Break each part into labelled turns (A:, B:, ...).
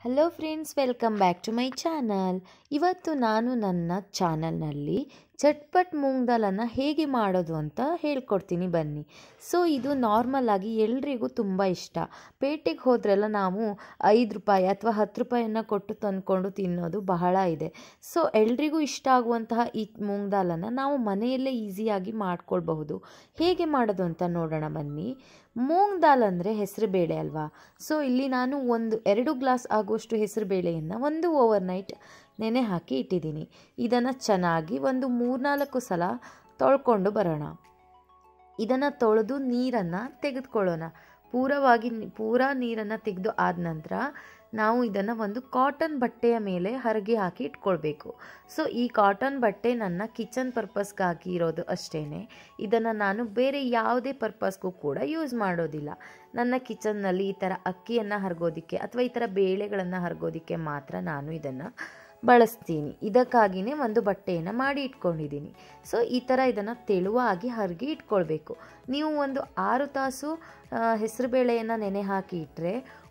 A: hello friends welcome back to my channel ಇವತ್ತು ನಾನು ನನ್ನ ಚಾನಲ್ನಲ್ಲಿ ಚಟ್ಪಟ್ ಮೂಂಗ್ ದಾಲನ್ನು ಹೇಗೆ ಮಾಡೋದು ಅಂತ ಹೇಳ್ಕೊಡ್ತೀನಿ ಬನ್ನಿ ಸೊ ಇದು ನಾರ್ಮಲ್ ಆಗಿ ಎಲ್ರಿಗೂ ತುಂಬ ಇಷ್ಟ ಪೇಟೆಗೆ ಹೋದ್ರೆಲ್ಲ ನಾವು ಐದು ರೂಪಾಯಿ ಅಥವಾ ಹತ್ತು ರೂಪಾಯಿಯನ್ನು ಕೊಟ್ಟು ತಂದ್ಕೊಂಡು ತಿನ್ನೋದು ಬಹಳ ಇದೆ ಸೊ ಎಲ್ರಿಗೂ ಇಷ್ಟ ಆಗುವಂತಹ ಈ ಮೂಂಗ್ ದಾಲನ್ನು ನಾವು ಮನೆಯಲ್ಲೇ ಈಸಿಯಾಗಿ ಮಾಡ್ಕೊಳ್ಬಹುದು ಹೇಗೆ ಮಾಡೋದು ಅಂತ ನೋಡೋಣ ಬನ್ನಿ ಮೂಂಗ್ ದಾಲ್ ಅಂದರೆ ಹೆಸರುಬೇಳೆ ಅಲ್ವಾ ಸೊ ಇಲ್ಲಿ ನಾನು ಒಂದು ಎರಡು ಗ್ಲಾಸ್ ಆಗುವಷ್ಟು ಹೆಸರುಬೇಳೆಯನ್ನು ಒಂದು ಓವರ್ ನೈಟ್ ನೆನೆ ಹಾಕಿ ಇಟ್ಟಿದ್ದೀನಿ ಇದನ್ನು ಚೆನ್ನಾಗಿ ಒಂದು ಮೂರ್ನಾಲ್ಕು ಸಲ ತೊಳ್ಕೊಂಡು ಬರೋಣ ಇದನ್ನು ತೊಳೆದು ನೀರನ್ನು ತೆಗೆದುಕೊಳ್ಳೋಣ ಪೂರವಾಗಿ ಪೂರಾ ನೀರನ್ನು ತೆಗೆದು ಆದ ನಂತರ ನಾವು ಇದನ್ನು ಒಂದು ಕಾಟನ್ ಬಟ್ಟೆಯ ಮೇಲೆ ಹರಗಿ ಹಾಕಿ ಇಟ್ಕೊಳ್ಬೇಕು ಸೊ ಈ ಕಾಟನ್ ಬಟ್ಟೆ ನನ್ನ ಕಿಚನ್ ಪರ್ಪಸ್ಗಾಗಿ ಇರೋದು ಅಷ್ಟೇ ಇದನ್ನು ನಾನು ಬೇರೆ ಯಾವುದೇ ಪರ್ಪಸ್ಗೂ ಕೂಡ ಯೂಸ್ ಮಾಡೋದಿಲ್ಲ ನನ್ನ ಕಿಚನ್ನಲ್ಲಿ ಈ ಥರ ಅಕ್ಕಿಯನ್ನು ಹರಗೋದಕ್ಕೆ ಅಥವಾ ಈ ಥರ ಬೇಳೆಗಳನ್ನು ಹರಗೋದಕ್ಕೆ ಮಾತ್ರ ನಾನು ಇದನ್ನು ಬಳಸ್ತೀನಿ ಇದಕ್ಕಾಗಿಯೇ ಒಂದು ಬಟ್ಟೆಯನ್ನು ಮಾಡಿ ಇಟ್ಕೊಂಡಿದ್ದೀನಿ ಸೊ ಈ ಥರ ಇದನ್ನು ತೆಳುವಾಗಿ ಹರಗಿ ಇಟ್ಕೊಳ್ಬೇಕು ನೀವು ಒಂದು ಆರು ತಾಸು ಹೆಸರುಬೇಳೆಯನ್ನು ನೆನೆ ಹಾಕಿ ಇಟ್ಟರೆ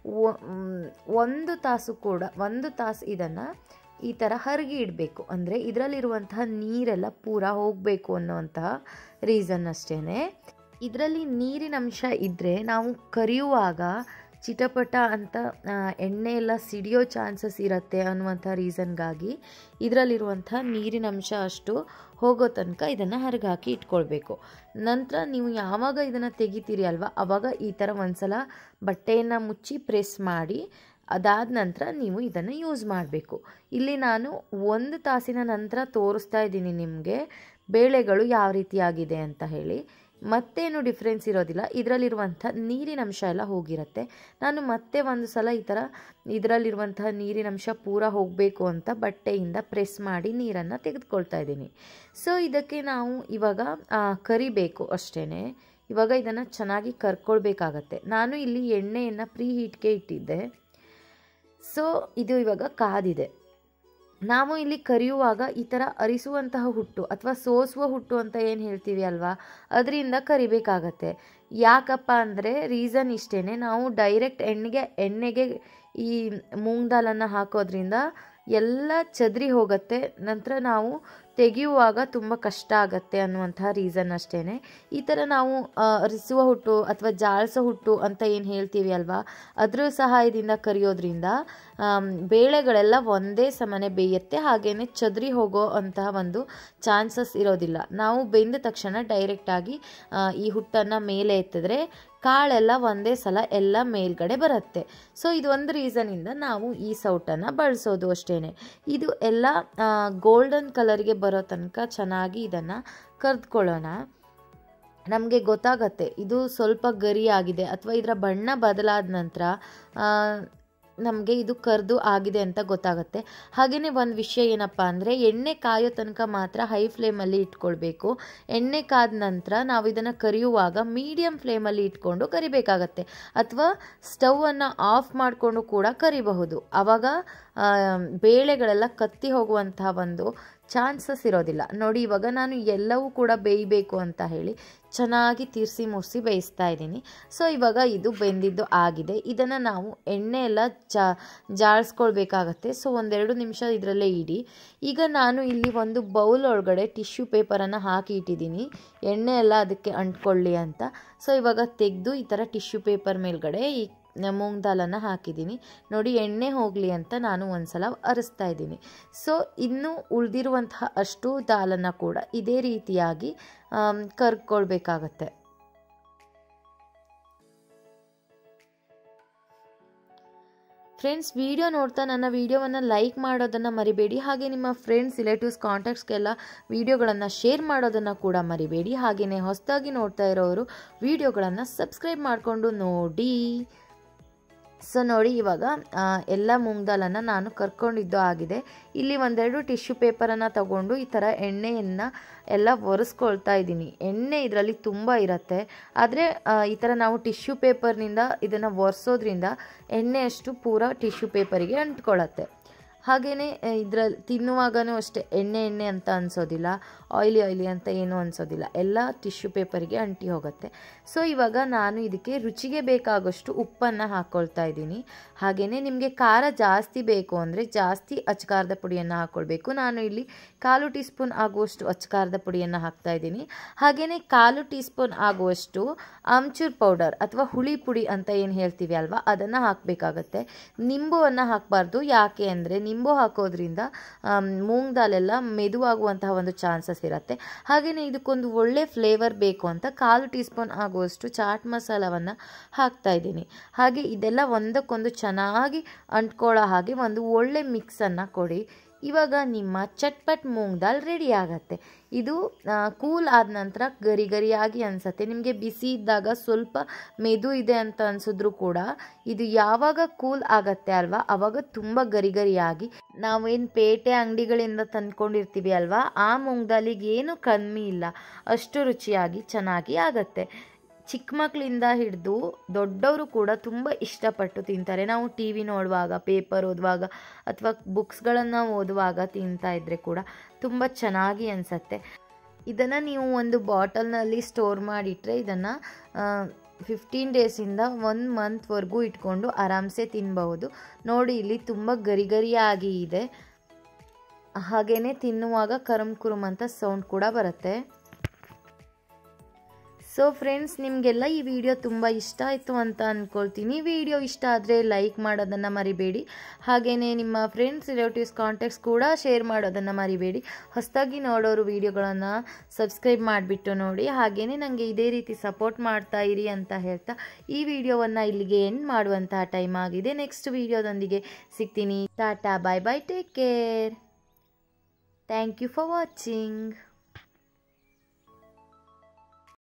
A: ಒಂದು ತಾಸು ಕೂಡ ಒಂದು ತಾಸು ಇದನ್ನು ಈ ಥರ ಹರಗಿ ಇಡಬೇಕು ಅಂದರೆ ಇದರಲ್ಲಿರುವಂತಹ ನೀರೆಲ್ಲ ಪೂರ ಹೋಗಬೇಕು ಅನ್ನೋವಂತಹ ರೀಸನ್ ಅಷ್ಟೇ ಇದರಲ್ಲಿ ನೀರಿನ ಅಂಶ ಇದ್ದರೆ ನಾವು ಕರಿಯುವಾಗ ಚಿಟಪಟ ಅಂತ ಎಣ್ಣೆ ಎಲ್ಲ ಸಿಡಿಯೋ ಚಾನ್ಸಸ್ ಇರುತ್ತೆ ಅನ್ನುವಂಥ ರೀಸನ್ಗಾಗಿ ಇದರಲ್ಲಿರುವಂಥ ನೀರಿನ ಅಂಶ ಅಷ್ಟು ಹೋಗೋ ತನಕ ಇದನ್ನು ಹರಗಾಕಿ ಇಟ್ಕೊಳ್ಬೇಕು ನಂತರ ನೀವು ಯಾವಾಗ ಇದನ್ನು ತೆಗಿತೀರಿ ಅಲ್ವಾ ಆವಾಗ ಈ ಥರ ಒಂದ್ಸಲ ಬಟ್ಟೆಯನ್ನು ಮುಚ್ಚಿ ಪ್ರೆಸ್ ಮಾಡಿ ಅದಾದ ನಂತರ ನೀವು ಇದನ್ನು ಯೂಸ್ ಮಾಡಬೇಕು ಇಲ್ಲಿ ನಾನು ಒಂದು ತಾಸಿನ ನಂತರ ತೋರಿಸ್ತಾ ಇದ್ದೀನಿ ನಿಮಗೆ ಬೇಳೆಗಳು ಯಾವ ರೀತಿಯಾಗಿದೆ ಅಂತ ಹೇಳಿ ಮತ್ತೇನು ಡಿಫ್ರೆನ್ಸ್ ಇರೋದಿಲ್ಲ ಇದರಲ್ಲಿರುವಂಥ ನೀರಿನ ಅಂಶ ಎಲ್ಲ ಹೋಗಿರುತ್ತೆ ನಾನು ಮತ್ತೆ ಒಂದು ಸಲ ಈ ಥರ ಇದರಲ್ಲಿರುವಂತಹ ನೀರಿನ ಅಂಶ ಪೂರ ಹೋಗಬೇಕು ಅಂತ ಬಟ್ಟೆಯಿಂದ ಪ್ರೆಸ್ ಮಾಡಿ ನೀರನ್ನು ತೆಗೆದುಕೊಳ್ತಾ ಇದ್ದೀನಿ ಸೊ ಇದಕ್ಕೆ ನಾವು ಇವಾಗ ಕರಿಬೇಕು ಅಷ್ಟೇ ಇವಾಗ ಇದನ್ನು ಚೆನ್ನಾಗಿ ಕರ್ಕೊಳ್ಬೇಕಾಗತ್ತೆ ನಾನು ಇಲ್ಲಿ ಎಣ್ಣೆಯನ್ನು ಪ್ರೀ ಹೀಟ್ಗೆ ಇಟ್ಟಿದ್ದೆ ಸೊ ಇದು ಇವಾಗ ಕಾದಿದೆ ನಾವು ಇಲ್ಲಿ ಕರಿಯುವಾಗ ಈ ಥರ ಅರಿಸುವಂತಹ ಹುಟ್ಟು ಅಥವಾ ಸೋಸುವ ಹುಟ್ಟು ಅಂತ ಏನು ಹೇಳ್ತೀವಿ ಅಲ್ವಾ ಅದರಿಂದ ಕರಿಬೇಕಾಗತ್ತೆ ಯಾಕಪ್ಪ ಅಂದರೆ ರೀಸನ್ ಇಷ್ಟೇ ನಾವು ಡೈರೆಕ್ಟ್ ಎಣ್ಣೆಗೆ ಎಣ್ಣೆಗೆ ಈ ಮೂಂಗ್ ದಾಲನ್ನು ಹಾಕೋದ್ರಿಂದ ಎಲ್ಲ ಚದರಿ ಹೋಗುತ್ತೆ ನಂತರ ನಾವು ತೆಗೆಯುವಾಗ ತುಂಬ ಕಷ್ಟ ಆಗತ್ತೆ ಅನ್ನುವಂತಹ ರೀಸನ್ ಅಷ್ಟೇ ಈ ಥರ ನಾವು ಅರಿಸುವ ಹುಟ್ಟು ಅಥವಾ ಜಾಳ್ಸೋ ಹುಟ್ಟು ಅಂತ ಏನು ಹೇಳ್ತೀವಿ ಅಲ್ವಾ ಅದರ ಸಹಾಯದಿಂದ ಕರಿಯೋದ್ರಿಂದ ಬೇಳೆಗಳೆಲ್ಲ ಒಂದೇ ಸಮನೆ ಬೇಯುತ್ತೆ ಹಾಗೆಯೇ ಚದರಿ ಹೋಗೋ ಅಂತಹ ಒಂದು ಚಾನ್ಸಸ್ ಇರೋದಿಲ್ಲ ನಾವು ಬೆಂದ ತಕ್ಷಣ ಡೈರೆಕ್ಟಾಗಿ ಈ ಹುಟ್ಟನ್ನು ಮೇಲೆ ಎತ್ತಿದ್ರೆ ಕಾಳೆಲ್ಲ ಒಂದೇ ಸಲ ಎಲ್ಲ ಮೇಲ್ಗಡೆ ಬರುತ್ತೆ ಸೊ ಇದು ಒಂದು ರೀಸನಿಂದ ನಾವು ಈ ಸೌಟನ್ನು ಬಳಸೋದು ಅಷ್ಟೇ ಇದು ಎಲ್ಲ ಗೋಲ್ಡನ್ ಕಲರ್ಗೆ ಬರೋ ತನಕ ಚೆನ್ನಾಗಿ ಇದನ್ನು ಕರೆದುಕೊಳ್ಳೋಣ ನಮಗೆ ಗೊತ್ತಾಗತ್ತೆ ಇದು ಸ್ವಲ್ಪ ಗರಿ ಆಗಿದೆ ಅಥವಾ ಇದರ ಬಣ್ಣ ಬದಲಾದ ನಂತರ ನಮಗೆ ಇದು ಕರೆದು ಆಗಿದೆ ಅಂತ ಗೊತ್ತಾಗುತ್ತೆ ಹಾಗೆಯೇ ಒಂದು ವಿಷಯ ಏನಪ್ಪ ಅಂದರೆ ಎಣ್ಣೆ ಕಾಯೋ ತನಕ ಮಾತ್ರ ಹೈ ಫ್ಲೇಮಲ್ಲಿ ಇಟ್ಕೊಳ್ಬೇಕು ಎಣ್ಣೆ ಕಾದ ನಂತರ ನಾವು ಇದನ್ನು ಕರಿಯುವಾಗ ಮೀಡಿಯಮ್ ಫ್ಲೇಮಲ್ಲಿ ಇಟ್ಕೊಂಡು ಕರಿಬೇಕಾಗತ್ತೆ ಅಥವಾ ಸ್ಟವನ್ನು ಆಫ್ ಮಾಡಿಕೊಂಡು ಕೂಡ ಕರಿಬಹುದು ಆವಾಗ ಬೇಳೆಗಳೆಲ್ಲ ಕತ್ತಿ ಹೋಗುವಂತಹ ಒಂದು ಚಾನ್ಸಸ್ ಇರೋದಿಲ್ಲ ನೋಡಿ ಇವಾಗ ನಾನು ಎಲ್ಲವೂ ಕೂಡ ಬೇಯಬೇಕು ಅಂತ ಹೇಳಿ ಚೆನ್ನಾಗಿ ತಿರ್ಸಿ ಮುರ್ಸಿ ಬೇಯಿಸ್ತಾ ಇದ್ದೀನಿ ಸೊ ಇವಾಗ ಇದು ಬೆಂದಿದ್ದು ಆಗಿದೆ ಇದನ್ನು ನಾವು ಎಣ್ಣೆ ಎಲ್ಲ ಜಾ ಜಾಳಿಸ್ಕೊಳ್ಬೇಕಾಗತ್ತೆ ಸೊ ಒಂದೆರಡು ನಿಮಿಷ ಇದರಲ್ಲೇ ಇಡಿ ಈಗ ನಾನು ಇಲ್ಲಿ ಒಂದು ಬೌಲ್ ಒಳಗಡೆ ಟಿಶ್ಯೂ ಪೇಪರನ್ನು ಹಾಕಿ ಇಟ್ಟಿದ್ದೀನಿ ಎಣ್ಣೆ ಎಲ್ಲ ಅದಕ್ಕೆ ಅಂಟ್ಕೊಳ್ಳಿ ಅಂತ ಸೊ ಇವಾಗ ತೆಗೆದು ಈ ಥರ ಟಿಶ್ಯೂ ಪೇಪರ್ ಮೇಲ್ಗಡೆ ಈ ಮೂಂಗ್ ದಾಲನ್ನು ಹಾಕಿದ್ದೀನಿ ನೋಡಿ ಎಣ್ಣೆ ಹೋಗಲಿ ಅಂತ ನಾನು ಒಂದು ಸಲ ಅರಿಸ್ತಾ ಇದ್ದೀನಿ ಸೊ ಇನ್ನು ಉಳಿದಿರುವಂತಹ ಅಷ್ಟು ದಾಲನ್ನು ಕೂಡ ಇದೇ ರೀತಿಯಾಗಿ ಕರ್ಕೊಳ್ಬೇಕಾಗತ್ತೆ ಫ್ರೆಂಡ್ಸ್ ವಿಡಿಯೋ ನೋಡ್ತಾ ನನ್ನ ವಿಡಿಯೋವನ್ನು ಲೈಕ್ ಮಾಡೋದನ್ನು ಮರಿಬೇಡಿ ಹಾಗೆ ನಿಮ್ಮ ಫ್ರೆಂಡ್ಸ್ ರಿಲೇಟಿವ್ಸ್ ಕಾಂಟ್ಯಾಕ್ಟ್ಸ್ಗೆಲ್ಲ ವಿಡಿಯೋಗಳನ್ನು ಶೇರ್ ಮಾಡೋದನ್ನು ಕೂಡ ಮರಿಬೇಡಿ ಹಾಗೆಯೇ ಹೊಸದಾಗಿ ನೋಡ್ತಾ ಇರೋರು ವಿಡಿಯೋಗಳನ್ನು ಸಬ್ಸ್ಕ್ರೈಬ್ ಮಾಡಿಕೊಂಡು ನೋಡಿ ಸೊ ನೋಡಿ ಇವಾಗ ಎಲ್ಲ ಮೂಂಗ್ ದಾಲನ್ನು ನಾನು ಕರ್ಕೊಂಡಿದ್ದು ಆಗಿದೆ ಇಲ್ಲಿ ಒಂದೆರಡು ಟಿಶ್ಯೂ ಪೇಪರನ್ನು ತಗೊಂಡು ಈ ಥರ ಎಣ್ಣೆಯನ್ನು ಎಲ್ಲ ಒರೆಸ್ಕೊಳ್ತಾ ಇದ್ದೀನಿ ಎಣ್ಣೆ ಇದರಲ್ಲಿ ತುಂಬ ಇರುತ್ತೆ ಆದರೆ ಈ ಥರ ನಾವು ಟಿಶ್ಯೂ ಪೇಪರ್ನಿಂದ ಇದನ್ನು ಒರೆಸೋದ್ರಿಂದ ಎಣ್ಣೆ ಅಷ್ಟು ಪೂರ ಟಿಶ್ಯೂ ಪೇಪರಿಗೆ ಅಂಟ್ಕೊಳ್ಳುತ್ತೆ ಹಾಗೆಯೇ ಇದರಲ್ಲಿ ತಿನ್ನುವಾಗನೂ ಅಷ್ಟೇ ಎಣ್ಣೆ ಎಣ್ಣೆ ಅಂತ ಅನಿಸೋದಿಲ್ಲ ಆಯ್ಲಿ ಆಯ್ಲಿ ಅಂತ ಏನೂ ಅನಿಸೋದಿಲ್ಲ ಎಲ್ಲ ಟಿಶ್ಯೂ ಪೇಪರಿಗೆ ಅಂಟಿ ಹೋಗುತ್ತೆ ಸೊ ಇವಾಗ ನಾನು ಇದಕ್ಕೆ ರುಚಿಗೆ ಬೇಕಾಗೋಷ್ಟು ಉಪ್ಪನ್ನು ಹಾಕ್ಕೊಳ್ತಾ ಇದ್ದೀನಿ ಹಾಗೆಯೇ ನಿಮಗೆ ಖಾರ ಜಾಸ್ತಿ ಬೇಕು ಅಂದರೆ ಜಾಸ್ತಿ ಅಚ್ಕಾರದ ಪುಡಿಯನ್ನು ಹಾಕ್ಕೊಳ್ಬೇಕು ನಾನು ಇಲ್ಲಿ ಕಾಲು ಟೀ ಸ್ಪೂನ್ ಆಗುವಷ್ಟು ಅಚ್ಕಾರದ ಪುಡಿಯನ್ನು ಹಾಕ್ತಾ ಇದ್ದೀನಿ ಹಾಗೆಯೇ ಕಾಲು ಟೀ ಸ್ಪೂನ್ ಆಗುವಷ್ಟು ಆಮ್ಚೂರ್ ಪೌಡರ್ ಅಥವಾ ಹುಳಿ ಪುಡಿ ಅಂತ ಏನು ಹೇಳ್ತೀವಿ ಅಲ್ವಾ ಅದನ್ನು ಹಾಕಬೇಕಾಗತ್ತೆ ನಿಂಬುವನ್ನು ಹಾಕಬಾರ್ದು ಯಾಕೆ ಅಂದರೆ ನಿಂಬು ಹಾಕೋದ್ರಿಂದ ಮೂಂಗ್ ದಾಲೆಲ್ಲ ಮೆದುವಾಗುವಂತಹ ಒಂದು ಚಾನ್ಸಸ್ ಇರುತ್ತೆ ಹಾಗೆಯೇ ಇದಕ್ಕೊಂದು ಒಳ್ಳೆ ಫ್ಲೇವರ್ ಬೇಕು ಅಂತ ಕಾಲು ಟೀ ಸ್ಪೂನ್ ಆಗುವಷ್ಟು ಚಾಟ್ ಮಸಾಲವನ್ನು ಹಾಕ್ತಾ ಇದ್ದೀನಿ ಹಾಗೆ ಇದೆಲ್ಲ ಒಂದಕ್ಕೊಂದು ಚೆನ್ನಾಗಿ ಅಂಟ್ಕೊಳ್ಳೋ ಹಾಗೆ ಒಂದು ಒಳ್ಳೆ ಮಿಕ್ಸನ್ನು ಕೊಡಿ ಇವಾಗ ನಿಮ್ಮ ಚಟ್ಪಟ್ ಮೂಂಗ್ ದಾಲ್ ರೆಡಿ ಆಗತ್ತೆ ಇದು ಕೂಲ್ ಆದ ನಂತರ ಗರಿ ಗರಿಯಾಗಿ ಅನಿಸುತ್ತೆ ನಿಮಗೆ ಬಿಸಿ ಇದ್ದಾಗ ಸ್ವಲ್ಪ ಮೆದು ಇದೆ ಅಂತ ಅನಿಸಿದ್ರು ಕೂಡ ಇದು ಯಾವಾಗ ಕೂಲ್ ಆಗತ್ತೆ ಅಲ್ವಾ ಆವಾಗ ತುಂಬ ಗರಿ ಗರಿಯಾಗಿ ನಾವೇನು ಪೇಟೆ ಅಂಗಡಿಗಳಿಂದ ತಂದ್ಕೊಂಡಿರ್ತೀವಿ ಅಲ್ವಾ ಆ ಮೂಂಗ್ ದಾಲಿಗೆ ಏನು ಕಮ್ಮಿ ಇಲ್ಲ ಅಷ್ಟು ರುಚಿಯಾಗಿ ಚೆನ್ನಾಗಿ ಆಗತ್ತೆ ಚಿಕ್ಕ ಮಕ್ಕಳಿಂದ ಹಿಡಿದು ದೊಡ್ಡವರು ಕೂಡ ತುಂಬ ಇಷ್ಟಪಟ್ಟು ತಿಂತಾರೆ ನಾವು ಟಿ ವಿ ನೋಡುವಾಗ ಪೇಪರ್ ಓದುವಾಗ ಅಥವಾ ಬುಕ್ಸ್ಗಳನ್ನು ಓದುವಾಗ ತಿಂತಾ ಇದ್ದರೆ ಕೂಡ ತುಂಬ ಚೆನ್ನಾಗಿ ಅನಿಸತ್ತೆ ಇದನ್ನು ನೀವು ಒಂದು ಬಾಟಲ್ನಲ್ಲಿ ಸ್ಟೋರ್ ಮಾಡಿಟ್ರೆ ಇದನ್ನು ಫಿಫ್ಟೀನ್ ಡೇಸಿಂದ ಒನ್ ಮಂತ್ವರೆಗೂ ಇಟ್ಕೊಂಡು ಆರಾಮ್ಸೆ ತಿನ್ನಬಹುದು ನೋಡಿ ಇಲ್ಲಿ ತುಂಬ ಗರಿ ಗರಿಯಾಗಿ ಇದೆ ಹಾಗೆಯೇ ತಿನ್ನುವಾಗ ಕರಮ್ ಕುರುಮ್ ಅಂತ ಸೌಂಡ್ ಕೂಡ ಬರುತ್ತೆ ಸೊ ಫ್ರೆಂಡ್ಸ್ ನಿಮಗೆಲ್ಲ ಈ ವಿಡಿಯೋ ತುಂಬ ಇಷ್ಟ ಆಯಿತು ಅಂತ ಅಂದ್ಕೊಳ್ತೀನಿ ವಿಡಿಯೋ ಇಷ್ಟ ಆದರೆ ಲೈಕ್ ಮಾಡೋದನ್ನು ಮರಿಬೇಡಿ ಹಾಗೆಯೇ ನಿಮ್ಮ ಫ್ರೆಂಡ್ಸ್ ರಿಲೇಟಿವ್ಸ್ ಕಾಂಟ್ಯಾಕ್ಟ್ಸ್ ಕೂಡ ಶೇರ್ ಮಾಡೋದನ್ನು ಮರಿಬೇಡಿ ಹೊಸದಾಗಿ ನೋಡೋರು ವಿಡಿಯೋಗಳನ್ನು ಸಬ್ಸ್ಕ್ರೈಬ್ ಮಾಡಿಬಿಟ್ಟು ನೋಡಿ ಹಾಗೆಯೇ ನನಗೆ ಇದೇ ರೀತಿ ಸಪೋರ್ಟ್ ಮಾಡ್ತಾ ಇರಿ ಅಂತ ಹೇಳ್ತಾ ಈ ವಿಡಿಯೋವನ್ನು ಇಲ್ಲಿಗೆ ಎಂಡ್ ಮಾಡುವಂತಹ ಟೈಮ್ ಆಗಿದೆ ನೆಕ್ಸ್ಟ್ ವಿಡಿಯೋದೊಂದಿಗೆ ಸಿಗ್ತೀನಿ tata bye bye take care thank you for watching